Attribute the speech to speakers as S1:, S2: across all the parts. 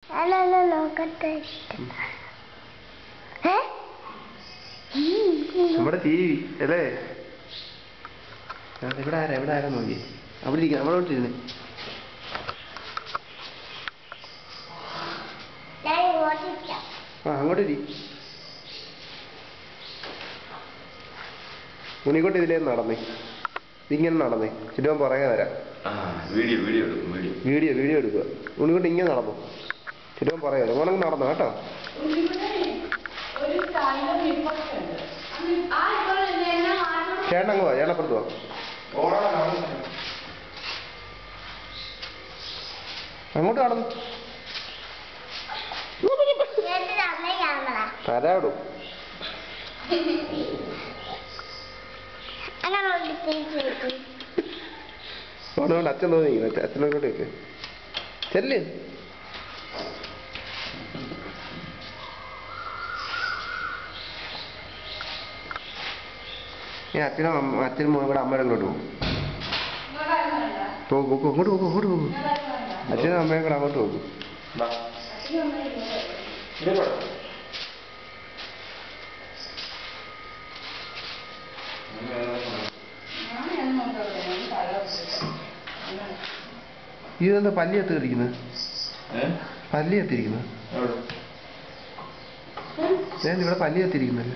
S1: അല്ല അല്ല നോക്കട്ടെ ഏ
S2: നമ്മുടെ ടി വി അല്ലേ ആ, ഇവിടെ ആരാ ഇവിടെ ആരാ നോക്കി അവിടെ ഇരിക്കണം അവിടെ ഇരുന്ന്
S1: ഞാൻ ഓടിക്കാം
S2: ആ അങ്ങോട്ട് ഇരി ഉണിക്കോട്ട് ഇതിലേ നടന്നേ ഇങ്ങനെ നടന്നേ ചുറ്റും പുറകെ വരാം
S3: ആ വീഡിയോ വീഡിയോ എടുക്കും വീഡിയോ
S2: വീഡിയോ വീഡിയോ എടുക്കുക ഉണിക്കോട്ട് ഇങ്ങനെ നടന്നു ചുറ്റും പുറകെ വരാം ഓണം നടന്നു കേട്ടോ
S4: ഒരു സ്ഥലം നിപ്പൊക്കെയുണ്ട് ആ ഇപ്പോൾ എന്നെ മാറ്റം
S2: ചേട്ടൻ അങ്ങ് പോവാ ചേട്ടപ്പുറത്ത് പോവാ അങ്ങോട്ട് നടന്നു
S1: ചേട്ടൻ അമ്മ ക്യാമറ
S2: തരാവിടും
S1: അങ്ങനെ ഒരു തിരിച്ചു
S2: അതുകൊണ്ട് അച്ഛൻ തോന്നി അച്ഛനോട്ട് വെക്ക് ചെല്ല് ഞാൻ അച്ഛനും അമ്മ- അച്ഛനും മോനും കൂടെ അമ്മയുടെ അങ്ങോട്ട് പോകും പോകും പോകും അങ്ങോട്ട് പോകും അങ്ങോട്ട് പോകും അച്ഛനും അമ്മയും കൂടെ അങ്ങോട്ട് പോകും ഇതെന്താ പല്ലി എത്തിരിക്കുന്നത് പല്ലി എത്തിരിക്കുന്നത് ഞാൻ ഇവിടെ പല്ലി എത്തിരിക്കുന്നല്ലേ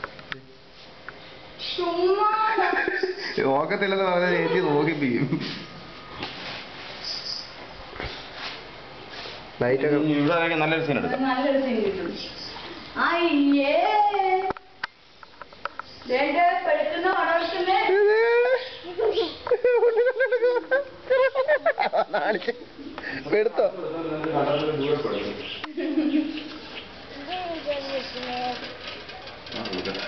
S2: നോക്കത്തില്ലെന്ന് പറഞ്ഞാൽ ചേച്ചി നോക്കിപ്പിക്കും ലൈറ്റൊക്കെ
S3: ഇവിടെ ആണെങ്കിൽ നല്ലൊരു സീൻ എടുക്കാം
S4: നല്ലൊരു സീൻ കിട്ടും അയ്യേ രണ്ട് പെടുക്കുന്ന ഓടോടുക്കുന്നേ
S2: എടുത്തോ
S3: ആ, ഇവിടെ.